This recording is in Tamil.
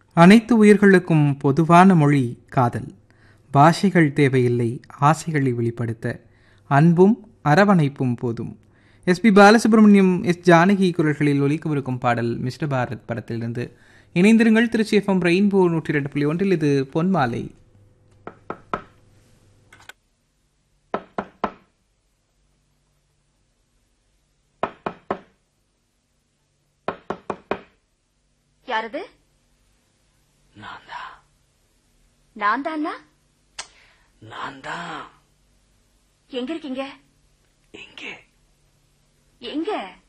அனைத்து உயிர்களுக்கும் பொதுவான மொழி காதல் பாஷைகள் தேவையில்லை ஆசைகளை வெளிப்படுத்த அன்பும் அரவணைப்பும் போதும் எஸ்பி பாலசுப்ரமணியம் எஸ் ஜானகி குரல்களில் ஒலிக்கவிருக்கும் பாடல் மிஸ்டர் பாரத் படத்திலிருந்து இணைந்திருங்கள் திருச்சி எஃப்எம் ரெயின்போ நூற்றி ரெண்டு புள்ளி ஒன்றில் இது பொன்மாலை யாரது நான் தான் நான் தானா நான் தான் எங்க இருக்கீங்க இங்கே எங்க